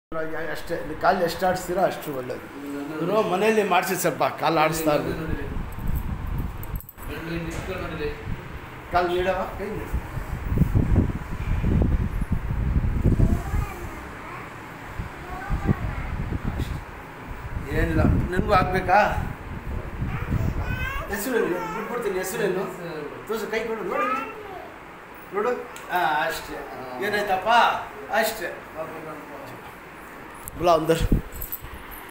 ಅಷ್ಟೇ ಇಲ್ಲಿ ಕಾಲು ಎಷ್ಟು ಆಡಿಸ್ತೀರೋ ಅಷ್ಟು ಒಳ್ಳೇದು ಇವರು ಮನೆಯಲ್ಲಿ ಮಾಡಿಸಿ ಸ್ವಲ್ಪ ಕಾಲು ಆಡಿಸ್ತಾ ಇರ್ಬೇಕು ಕಾಲು ನೀಡವ ಕೈ ನೀಡು. ಏನಿಲ್ಲ ನಿನಗೂ ಆಗ್ಬೇಕಾ ಹೆಸರೇನು ಬಿಟ್ಬಿಡ್ತೀನಿ ಹೆಸರೇನು ತೋರ್ಸು ಕೈ ಕೊಡು ನೋಡು ಇಲ್ಲಿ. ನೋಡು ಹಾಂ ಅಷ್ಟೇ ಏನಾಯ್ತಪ್ಪ ಅಷ್ಟೇ ಬುಲ ಒಂದಷ್ಟು